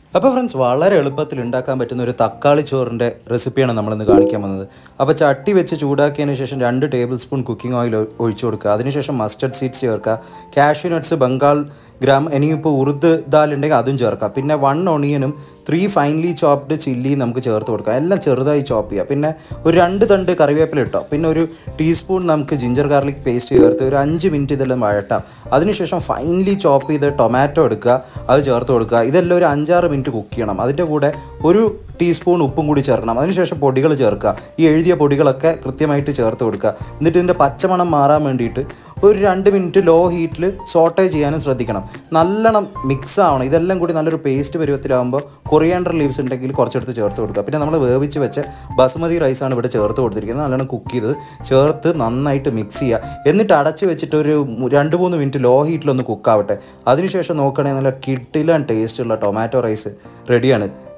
അപ്പോൾ ഫ്രണ്ട്സ് വളരെ എളുപ്പത്തിൽ ഉണ്ടാക്കാൻ പറ്റുന്ന ഒരു തക്കാളി ചോറിൻ്റെ റെസിപ്പിയാണ് നമ്മളിന്ന് കാണിക്കാൻ വന്നത് അപ്പോൾ ചട്ടി വെച്ച് ചൂടാക്കിയതിന് ശേഷം രണ്ട് ടേബിൾ സ്പൂൺ കുക്കിംഗ് ഓയിൽ ഒഴിച്ചു കൊടുക്കുക അതിനുശേഷം മസ്റ്റർഡ് സീഡ്സ് ചേർക്കുക കാഷ്യൂ നട്ട്സ് ബംഗാൾ ഗ്രാം ഇനിയിപ്പോൾ ഉറുദ് ദാൽ ഉണ്ടെങ്കിൽ അതും ചേർക്കാം പിന്നെ വൺ ഒണിയനും ത്രീ ഫൈൻലി ചോപ്ഡ് ചില്ലിയും നമുക്ക് ചേർത്ത് കൊടുക്കാം എല്ലാം ചെറുതായി ചോപ്പ് ചെയ്യുക പിന്നെ ഒരു രണ്ട് തണ്ട് കറിവേപ്പില ഇട്ടോ പിന്നെ ഒരു ടീസ്പൂൺ നമുക്ക് ജിഞ്ചർ ഗാർലിക് പേസ്റ്റ് ചേർത്ത് ഒരു അഞ്ച് മിനിറ്റ് ഇതെല്ലാം വഴട്ടാം അതിനുശേഷം ഫൈൻലി ചോപ്പ് ചെയ്ത് ടൊമാറ്റോ എടുക്കുക അത് ചേർത്ത് കൊടുക്കുക ഇതെല്ലാം ഒരു അഞ്ചാറ് മിനിറ്റ് കുക്ക് ചെയ്യണം അതിൻ്റെ കൂടെ ഒരു ടീസ്പൂൺ ഉപ്പും കൂടി ചേർക്കണം അതിനുശേഷം പൊടികൾ ചേർക്കുക ഈ എഴുതിയ പൊടികളൊക്കെ കൃത്യമായിട്ട് ചേർത്ത് കൊടുക്കുക എന്നിട്ട് ഇതിൻ്റെ പച്ചമണം മാറാൻ വേണ്ടിയിട്ട് ഒരു രണ്ട് മിനിറ്റ് ലോ ഹീറ്റിൽ സോട്ടേ ചെയ്യാനും ശ്രദ്ധിക്കണം നല്ലോണം മിക്സ് ആവണം ഇതെല്ലാം കൂടി നല്ലൊരു പേസ്റ്റ് പരുവത്തിലാകുമ്പോൾ കൊറിയാണ്ടർ ലീവ്സ് ഉണ്ടെങ്കിൽ കുറച്ചെടുത്ത് ചേർത്ത് കൊടുക്കുക പിന്നെ നമ്മൾ വേവിച്ച് വെച്ച ബസുമതി റൈസാണ് ഇവിടെ ചേർത്ത് കൊടുത്തിരിക്കുന്നത് നല്ലോണം കുക്ക് ചെയ്ത് ചേർത്ത് നന്നായിട്ട് മിക്സ് ചെയ്യുക എന്നിട്ട് അടച്ച് വെച്ചിട്ട് ഒരു മു- രണ്ട് മൂന്ന് മിനിറ്റ് ലോ ഹീറ്റിലൊന്ന് കുക്കാവട്ടെ അതിനുശേഷം നോക്കുകയാണെങ്കിൽ നല്ല കിട്ടിലാണ് ടേസ്റ്റുള്ള ടൊമാറ്റോ റൈസ് റെഡിയാണ്